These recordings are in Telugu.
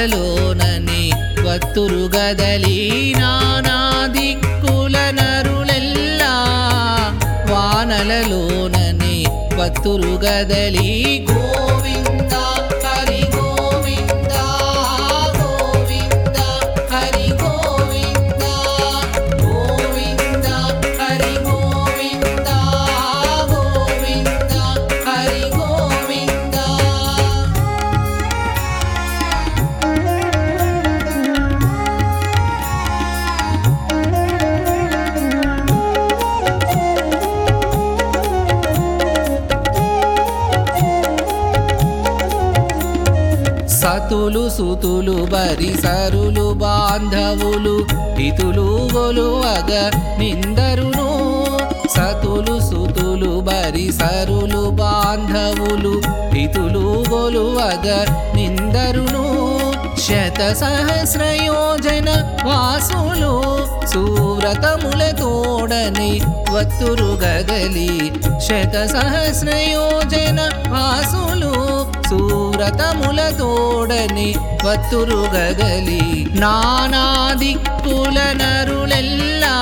వానలలోనని వత్తురు గదలి నానా దిక్కుల నరులెల్లా వానలలోనని వత్తురు గదలి గోవింద హరి గోవింద గోవింద హరి గోవింద గోవింద హరి గోవింద గోవింద హరి గోవింద సతులు సుతులు బరి సరులు బాంధవులు హితులు గొలువగ నిందరును సతులు సుతులు బరి సరులు బాంధవులు హితులు గొలువగ నిందరును శత సహస్రయోజన వాసులు సువ్రతముల తోడని వత్తురు గదలి శత సహస్రయోజన వాసులు సూరతముల తోడని వత్తురు గదలి నానా దిక్కుల నరులెల్లా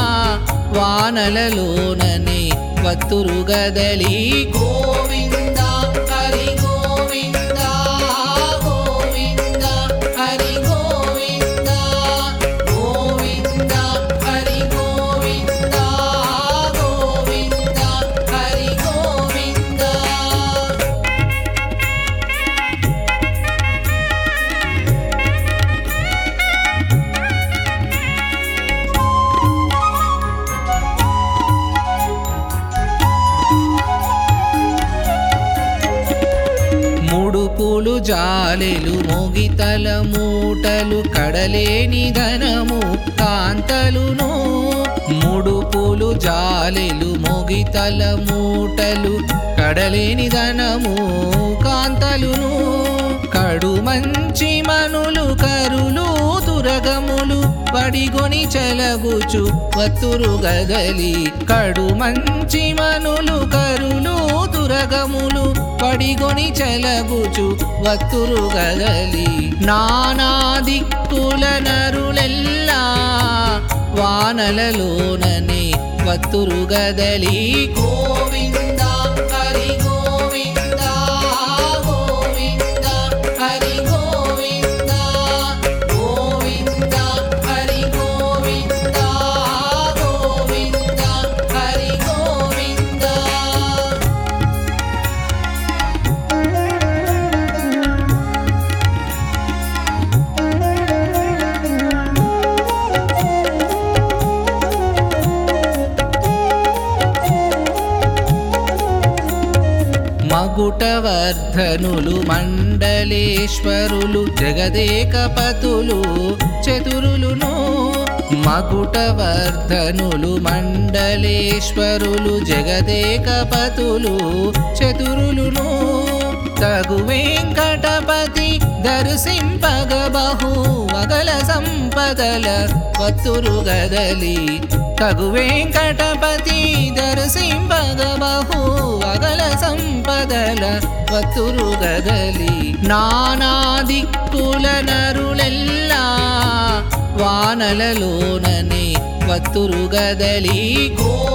వానలలోనని వత్తురు గదలి గోవింద హరి గోవింద గోవింద హరి గోవింద గోవింద హరి గోవింద గోవింద హరి గోవింద ముడుపులు జాలెలు మొగితల మూటలు కడలేని ధనము కాంతలును ముడుపులు జాలెలు మొగితల మూటలు కడలేని ధనము కాంతలును కడు మంచి మనులు కరులు దురగములు పడిగొని చెలగుచు వత్తురు గదలి కడు మంచి మనులు కరులు దురగములు పడిగొని చెలగుచు వత్తురు గదలి నానా దిక్కుల నరులెల్లా వానలలోనని వత్తురు గదలి గోవింద హరి గోవింద గోవింద హరి గోవింద గోవింద హరి గోవింద గోవింద హరి గోవింద మగుటవర్ధనులు మండలేశ్వరులు జగదేకపతులు చతురులును మగుటవర్ధనులు మండలేశ్వరులు జగదేకపతులు చతురులును తగు వెంకటపతి దర్శింపగ బహు వగల సంపదల వత్తురు గదలి తగు వెంకటపతి దర్శింపగ బహు వగల సంపదల వత్తురు గదలి నానా దిక్కుల నరులెల్లా వానలలోనని వత్తురు గదలి గో